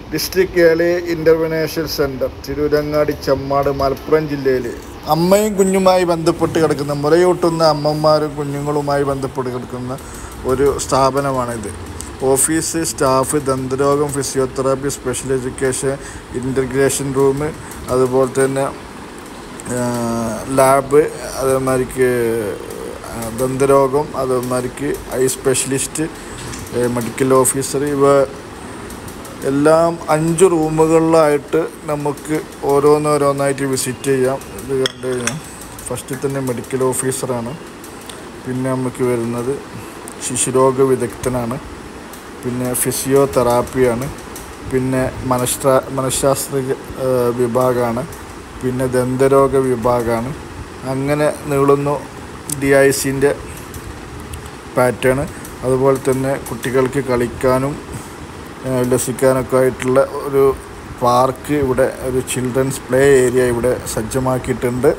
district early intervention centre Tirurangadi Chemmad Malappuram ജില്ലയിൽ അമ്മയും കുഞ്ഞുമായി ബന്ധപ്പെട്ട് കിടക്കുന്ന മുലയൂട്ടുന്ന അമ്മമാരും കുഞ്ഞുങ്ങളുമായി ബന്ധപ്പെട്ട് കിടക്കുന്ന ഒരു സ്ഥാപനമാണിത് ഓഫീസ് സ്റ്റാഫ് ദന്തരോഗം physiotherapy special education integration room അതുപോലെ തന്നെ ലാബ് അതേമാതിരിക്ക് ദന്തരോഗം അതേമാതിരിക്ക് ഐ സ്പെഷ്യലിസ്റ്റ് മെഡിക്കൽ ഓഫീസർ ഇവ എല്ലാം അഞ്ച് റൂമുകളിലായിട്ട് നമുക്ക് ഓരോന്നോരോന്നായിട്ട് വിസിറ്റ് ചെയ്യാം ഇത് കണ്ടു കഴിഞ്ഞാൽ ഫസ്റ്റിൽ തന്നെ മെഡിക്കൽ ഓഫീസറാണ് പിന്നെ നമുക്ക് വരുന്നത് ശിശുരോഗ വിദഗ്ധനാണ് പിന്നെ ഫിസിയോതെറാപ്പിയാണ് പിന്നെ മനഃശാ മനഃശാസ്ത്ര ഏഹ്, വിഭാഗമാണ് പിന്നെ ദന്തരോഗ വിഭാഗമാണ് അങ്ങനെ നീളുന്നു ഡി ഐ സിൻ്റെ പാറ്റേൺ അതുപോലെ തന്നെ കുട്ടികൾക്ക് കളിക്കാനും ഏഹ്, ഉല്ലസിക്കാനൊക്കെ ആയിട്ടുള്ള ഒരു പാർക്ക് ഇവിടെ ഒരു ചിൽഡ്രൻസ് പ്ലേ ഏരിയ ഇവിടെ സജ്ജമാക്കിയിട്ടുണ്ട്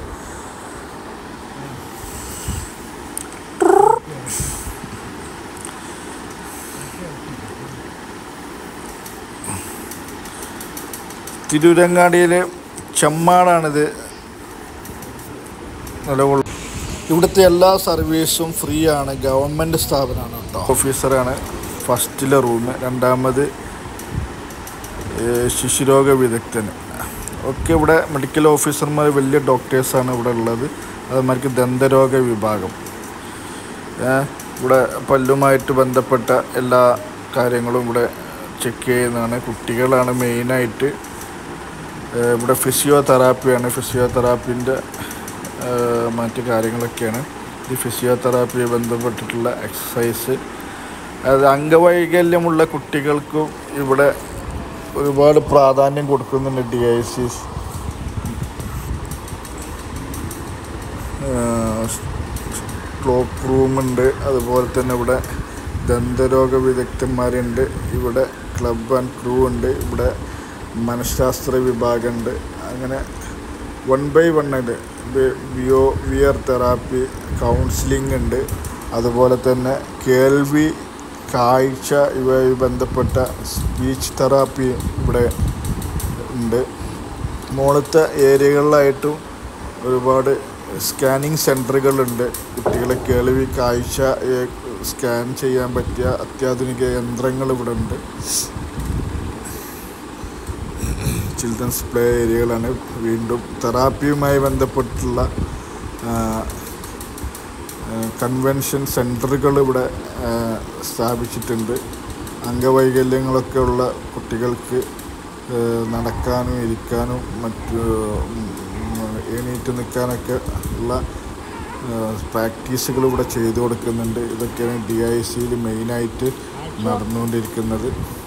തിരൂരങ്ങാടിയിൽ ചെമ്മാടാണിത് നിലകൊള്ളുന്നത് ഇവിടുത്തെ എല്ലാ സർവീസും ഫ്രീ ആണ് ഗവൺമെൻറ് സ്ഥാപനമാണ് കേട്ടോ ഓഫീസറാണ് ഫസ്റ്റിലെ റൂം രണ്ടാമത് ഏഹ്, ശിശുരോഗ വിദഗ്ധന് ഒക്കെ ഇവിടെ മെഡിക്കൽ ഓഫീസർമാർ വലിയ ഡോക്ടേഴ്സാണ് ഇവിടെ ഉള്ളത് അതുമാതിരി ദന്തരോഗ വിഭാഗം ഏഹ്, ഇവിടെ പല്ലുമായിട്ട് ബന്ധപ്പെട്ട എല്ലാ കാര്യങ്ങളും ഇവിടെ ചെക്ക് ചെയ്യുന്നതാണ് കുട്ടികളാണ് മെയിനായിട്ട് ഏഹ് ഇവിടെ ഫിസിയോതെറാപ്പിയാണ് ഫിസിയോതെറാപ്പിൻ്റെ മറ്റ് കാര്യങ്ങളൊക്കെയാണ് ഈ ഫിസിയോതെറാപ്പിയെ ബന്ധപ്പെട്ടിട്ടുള്ള എക്സസൈസ് അത് അംഗവൈകല്യമുള്ള കുട്ടികൾക്കും ഇവിടെ ഒരുപാട് പ്രാധാന്യം കൊടുക്കുന്നുണ്ട് ഡി ഐ സി ക്ലോക്ക് റൂമുണ്ട് അതുപോലെ തന്നെ ഇവിടെ ദന്തരോഗ വിദഗ്ധന്മാരുണ്ട് ഇവിടെ ക്ലബ് ആൻഡ് ക്രൂ ഉണ്ട് ഇവിടെ മനഃശാസ്ത്ര വിഭാഗമുണ്ട് അങ്ങനെ വൺ ബൈ വൺ ഉണ്ട് ഇത് ബിയോ വിയർ തെറാപ്പി കൗൺസിലിംഗ് ഉണ്ട് അതുപോലെ തന്നെ കേൾവി കാഴ്ച ഇവയുമായി ബന്ധപ്പെട്ട സ്പീച്ച് തെറാപ്പി ഇവിടെ ഉണ്ട് മുകളത്തെ ഏരിയകളിലായിട്ടും ഒരുപാട് സ്കാനിങ് സെൻറ്ററുകളുണ്ട് കുട്ടികളെ കേൾവി കാഴ്ച ഏ, സ്കാൻ ചെയ്യാൻ പറ്റിയ അത്യാധുനിക യന്ത്രങ്ങൾ ഇവിടെ ഉണ്ട് ചിൽഡ്രൻസ് പ്ലേ ഏരിയകളാണ് വീണ്ടും തെറാപ്പിയുമായി ബന്ധപ്പെട്ടുള്ള ആ, ആ, കൺവെൻഷൻ സെൻറ്ററുകൾ ഇവിടെ ആ, സ്ഥാപിച്ചിട്ടുണ്ട് അംഗവൈകല്യങ്ങളൊക്കെ ഉള്ള കുട്ടികൾക്ക് ആ, നടക്കാനും ഇരിക്കാനും മറ്റു ഉം, എണീറ്റ് നിൽക്കാനൊക്കെ ഉള്ള പ്രാക്ടീസുകൾ ഇവിടെ ചെയ്തു കൊടുക്കുന്നുണ്ട് ഇതൊക്കെയാണ് ഡി ഐ സിയിൽ മെയിനായിട്ട് നടന്നുകൊണ്ടിരിക്കുന്നത്